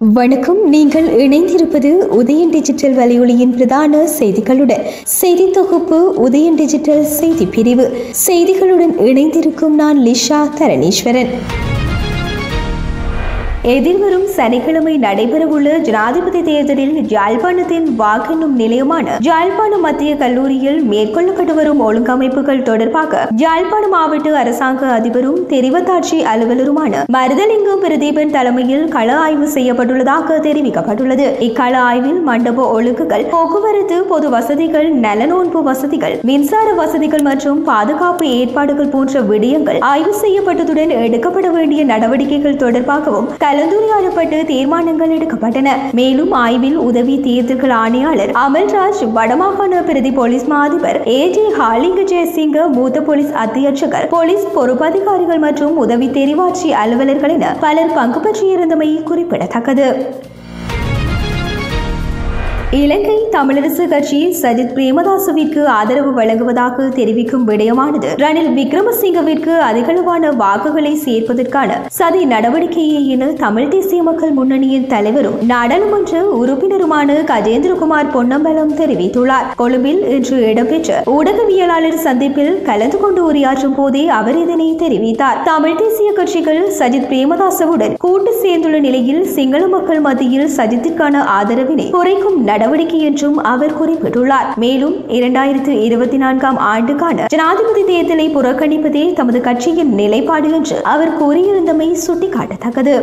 வணக்கம் நீங்கள் இணைந்திருப்பது உதயன் டிஜிட்டல் வலையொலியின் பிரதான செய்திகளுடன் செய்தி தொகுப்பு உதயன் டிஜிட்டல் செய்தி பிரிவு செய்திகளுடன் இணைந்திருக்கும் நான் லிஷா தரணீஸ்வரன் எதிர்வரும் சனிக்கிழமை நடைபெறவுள்ள ஜனாதிபதி தேர்தலில் யாழ்ப்பாணத்தின் வாக்கெண்ணும் நிலையமான யாழ்ப்பாணம் மத்திய கல்லூரியில் மேற்கொள்ளப்பட்டு வரும் ஒழுங்கமைப்புகள் தொடர்பாக யாழ்ப்பாண மாவட்ட அரசாங்க அதிபரும் தெரிவத்தாட்சி அலுவலருமான மருதலிங்கம் பிரதீபன் தலைமையில் கள ஆய்வு செய்யப்பட்டுள்ளதாக தெரிவிக்கப்பட்டுள்ளது இக்கள ஆய்வில் மண்டப ஒழுங்குகள் போக்குவரத்து பொது வசதிகள் நலனோன்பு வசதிகள் மின்சார வசதிகள் மற்றும் பாதுகாப்பு ஏற்பாடுகள் போன்ற விடயங்கள் ஆய்வு செய்யப்பட்டதுடன் எடுக்கப்பட வேண்டிய நடவடிக்கைகள் தொடர்பாகவும் கலந்துரையாடப்பட்டு தீர்மானங்கள் எடுக்கப்பட்டன மேலும் ஆய்வில் உதவி தேர்தல்கள் ஆணையாளர் அமல்ராஜ் வடமாகாண பிரதி போலீஸ் மா அதிபர் ஏ ஜே ஹாலிங்க ஜெயசிங்க மூத்த போலீஸ் அத்தியட்சகர் போலீஸ் பொறுப்பதிகாரிகள் மற்றும் உதவி தெரிவாட்சி அலுவலர்கள் என பலர் பங்கு பற்றியிருந்தமை குறிப்பிடத்தக்கது இலங்கை தமிழரசு கட்சி சஜித் பிரேமதாசவிற்கு ஆதரவு வழங்குவதாக தெரிவிக்கும் விடயமானது ரணில் விக்ரமசிங்கவிற்கு அதிகளவான வாக்குகளை சேர்ப்பதற்கான சதி நடவடிக்கையே என தமிழ் தேசிய மக்கள் முன்னணியின் தலைவரும் நாடாளுமன்ற உறுப்பினருமான கஜேந்திரகுமார் பொன்னம்பலம் தெரிவித்துள்ளார் கொழும்பில் இன்று இடம்பெற்ற ஊடகவியலாளர் சந்திப்பில் கலந்து கொண்டு உரையாற்றும் போதே அவர் இதனை தெரிவித்தார் தமிழ் தேசிய கட்சிகள் சஜித் பிரேமதாசவுடன் கூட்டு சேர்ந்துள்ள நிலையில் சிங்கள மக்கள் மத்தியில் சஜித்திற்கான ஆதரவினை குறைக்கும் நடவடிக்கை என்றும் அவர் குறிப்பிட்டுள்ளார் மேலும் இரண்டாயிரத்து இருபத்தி நான்காம் ஆண்டுக்கான ஜனாதிபதி தேர்தலை புறக்கணிப்பதே தமது கட்சியின் நிலைப்பாடு என்று அவர் கூறியிருந்தமை சுட்டிக்காட்டத்தக்கது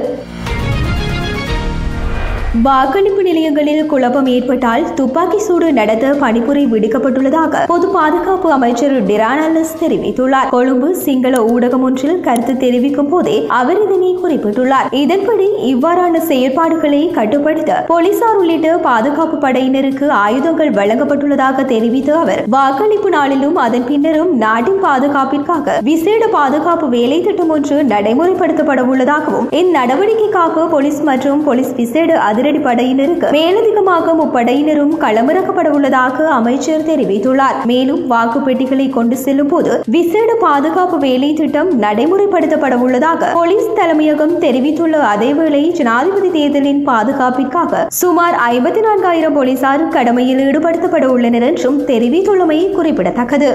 வாக்களிப்பு நிலையங்களில் குழப்பம் ஏற்பட்டால் துப்பாக்கி சூடு நடத்த பணிப்புரை விடுக்கப்பட்டுள்ளதாக பொது பாதுகாப்பு அமைச்சர் டிரானலஸ் தெரிவித்துள்ளார் கொழும்பு சிங்கள ஊடகம் ஒன்றில் கருத்து தெரிவிக்கும் போதே அவர் இதனை குறிப்பிட்டுள்ளார் இதன்படி இவ்வாறான செயற்பாடுகளை கட்டுப்படுத்த போலீசார் உள்ளிட்ட பாதுகாப்பு படையினருக்கு ஆயுதங்கள் வழங்கப்பட்டுள்ளதாக தெரிவித்த அவர் வாக்களிப்பு நாளிலும் அதன் பின்னரும் நாட்டின் பாதுகாப்பிற்காக விசேட பாதுகாப்பு வேலை திட்டம் ஒன்று நடைமுறைப்படுத்தப்பட உள்ளதாகவும் இந்நடவடிக்கைக்காக போலீஸ் மற்றும் போலீஸ் விசேட அதிரடி படையினருக்கு மேலதிகமாக முப்படையினரும் களமிறக்கப்பட உள்ளதாக அமைச்சர் தெரிவித்துள்ளார் மேலும் வாக்கு பெட்டிகளை கொண்டு செல்லும் போது விசேட பாதுகாப்பு வேலை திட்டம் நடைமுறைப்படுத்தப்பட உள்ளதாக போலீஸ் தலைமையகம் தெரிவித்துள்ள அதேவேளை ஜனாதிபதி தேர்தலின் பாதுகாப்பிற்காக சுமார் ஐம்பத்தி நான்காயிரம் போலீசார் கடமையில் ஈடுபடுத்தப்பட உள்ளனர் என்றும் தெரிவித்துள்ளமை குறிப்பிடத்தக்கது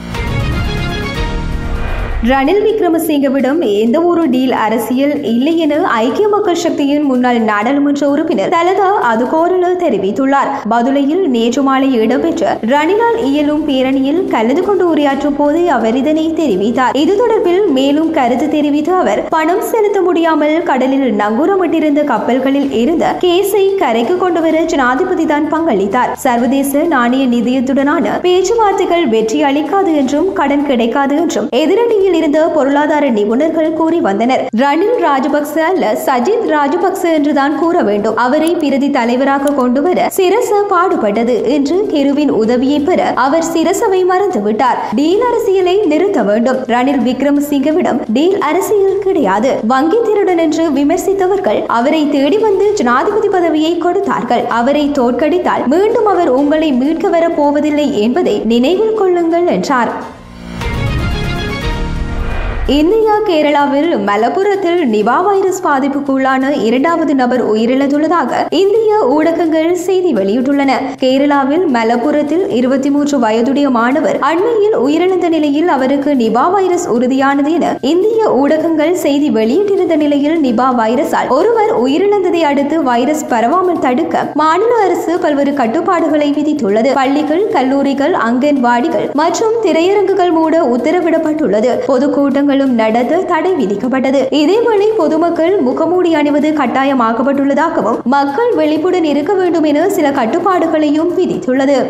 ரணில் விக்ரமசிங்கவிடம் எந்த ஒரு டீல் அரசியல் இல்லை என ஐக்கிய மக்கள் சக்தியின் முன்னாள் நாடாளுமன்ற உறுப்பினர் தலதா அதுகோரல தெரிவித்துள்ளார் பதுளையில் நேற்று மாலை இடம்பெற்ற ரணிலால் இயலும் பேரணியில் கலந்து கொண்டு உரையாற்றும் போது அவர் இதனை தெரிவித்தார் இது தொடர்பில் மேலும் கருத்து தெரிவித்த அவர் பணம் செலுத்த முடியாமல் கடலில் நங்கூரமிட்டிருந்த கப்பல்களில் இருந்த கேஸை கரைக்கு கொண்டு வர ஜனாதிபதி தான் பங்களித்தார் சர்வதேச நாணய நிதியத்துடனான பேச்சுவார்த்தைகள் வெற்றி அளிக்காது என்றும் கடன் கிடைக்காது என்றும் எதிரணியில் பதவியில் இருந்த பொருளாதார நிபுணர்கள் கூறி வந்தனர் ரணில் ராஜபக்ச அல்ல சஜித் ராஜபக்ச என்றுதான் கூற வேண்டும் அவரை பிரதி தலைவராக கொண்டு வர சிரச பாடுபட்டது என்று கெருவின் உதவியை பெற அவர் சிரசவை மறந்துவிட்டார் டீல் அரசியலை நிறுத்த வேண்டும் ரணில் விக்ரமசிங்கவிடம் டீல் அரசியல் கிடையாது வங்கி திருடன் என்று விமர்சித்தவர்கள் அவரை தேடி வந்து ஜனாதிபதி பதவியை கொடுத்தார்கள் அவரை தோற்கடித்தால் மீண்டும் அவர் உங்களை மீட்க வர போவதில்லை என்பதை நினைவில் கொள்ளுங்கள் என்றார் இந்தியா கேரளாவில் மலப்புரத்தில் நிபா வைரஸ் பாதிப்புக்குள்ளான இரண்டாவது நபர் உயிரிழந்துள்ளதாக இந்திய ஊடகங்கள் செய்தி வெளியிட்டுள்ளன கேரளாவில் மலப்புரத்தில் இருபத்தி மூன்று வயதுடைய மாணவர் அண்மையில் உயிரிழந்த நிலையில் அவருக்கு நிபா வைரஸ் உறுதியானது என இந்திய ஊடகங்கள் செய்தி வெளியிட்டிருந்த நிலையில் நிபா வைரஸால் ஒருவர் உயிரிழந்ததை அடுத்து வைரஸ் பரவாமல் தடுக்க மாநில அரசு பல்வேறு கட்டுப்பாடுகளை விதித்துள்ளது பள்ளிகள் கல்லூரிகள் அங்கன்வாடிகள் மற்றும் திரையரங்குகள் மூட உத்தரவிடப்பட்டுள்ளது பொதுக்கூட்டங்கள் நிகழ்வுகளும் நடத்த தடை விதிக்கப்பட்டது இதேவேளை பொதுமக்கள் முகமூடி அணிவது கட்டாயமாக்கப்பட்டுள்ளதாகவும் மக்கள் விழிப்புடன் இருக்க வேண்டும் என சில கட்டுப்பாடுகளையும் விதித்துள்ளது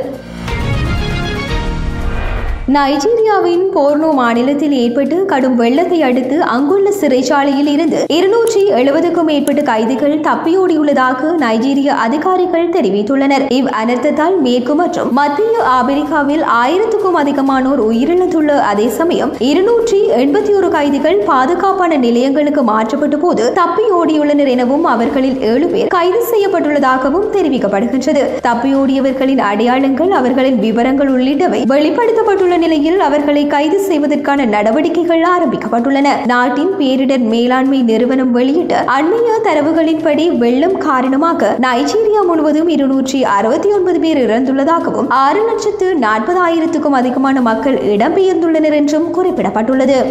நைஜீரியாவின் போர்னோ மாநிலத்தில் ஏற்பட்டு கடும் வெள்ளத்தை அடுத்து அங்குள்ள சிறைச்சாலையில் இருந்து இருநூற்றி எழுபதுக்கும் மேற்பட்ட கைதிகள் தப்பியோடியுள்ளதாக நைஜீரிய அதிகாரிகள் தெரிவித்துள்ளனர் இவ் அனர்த்தத்தால் மேற்கு மற்றும் மத்திய ஆப்பிரிக்காவில் ஆயிரத்துக்கும் அதிகமானோர் உயிரிழந்துள்ள அதே சமயம் இருநூற்றி எண்பத்தி ஒரு கைதிகள் பாதுகாப்பான நிலையங்களுக்கு மாற்றப்பட்ட போது தப்பியோடியுள்ளனர் எனவும் அவர்களில் ஏழு பேர் கைது செய்யப்பட்டுள்ளதாகவும் தெரிவிக்கப்படுகின்றது தப்பியோடியவர்களின் அடையாளங்கள் அவர்களின் விவரங்கள் உள்ளிட்டவை வெளிப்படுத்தப்பட்டுள்ள நிலையில் அவர்களை கைது செய்வதற்கான நடவடிக்கைகள் ஆரம்பிக்கப்பட்டுள்ளன நாட்டின் பேரிடர் மேலாண்மை நிறுவனம் வெளியிட்ட அண்மைய தரவுகளின்படி வெள்ளம் காரணமாக நைஜீரியா முழுவதும் இருநூற்றி அறுபத்தி ஒன்பது பேர் இறந்துள்ளதாகவும் ஆறு லட்சத்து நாற்பதாயிரத்துக்கும் அதிகமான மக்கள் இடம்பெயர்ந்துள்ளனர் என்றும் குறிப்பிடப்பட்டுள்ளது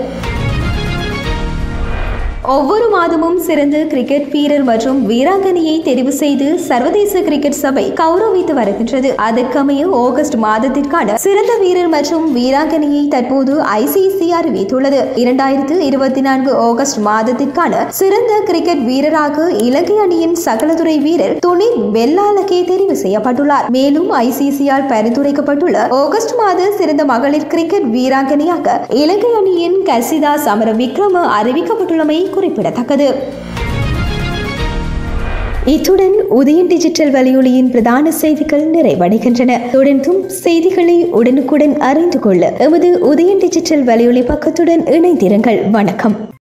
ஒவ்வொரு மாதமும் சிறந்த கிரிக்கெட் வீரர் மற்றும் வீராங்கனையை தெரிவு செய்து சர்வதேச கிரிக்கெட் சபை கௌரவித்து வருகின்றது அதற்கமைய ஆகஸ்ட் மாதத்திற்கான சிறந்த வீரர் மற்றும் வீராங்கனையை தற்போது ஐசிசி அறிவித்துள்ளது இரண்டாயிரத்து இருபத்தி நான்கு ஆகஸ்ட் மாதத்திற்கான சிறந்த கிரிக்கெட் வீரராக இலங்கை அணியின் சகலதுறை வீரர் துணை வெள்ளாலகே தெரிவு செய்யப்பட்டுள்ளார் மேலும் ஐசிசியால் பரிந்துரைக்கப்பட்டுள்ள ஆகஸ்ட் மாத சிறந்த மகளிர் கிரிக்கெட் வீராங்கனையாக இலங்கை அணியின் கசிதா சமர விக்ரம அறிவிக்கப்பட்டுள்ளமை குறிப்பிடத்தக்கது இத்துடன் உதயன் டிஜிட்டல் வலையொலியின் பிரதான செய்திகள் நிறைவடைகின்றன தொடர்ந்தும் செய்திகளை உடனுக்குடன் அறிந்து கொள்ள எமது உதயன் டிஜிட்டல் வலையொலி பக்கத்துடன் இணைந்திருங்கள் வணக்கம்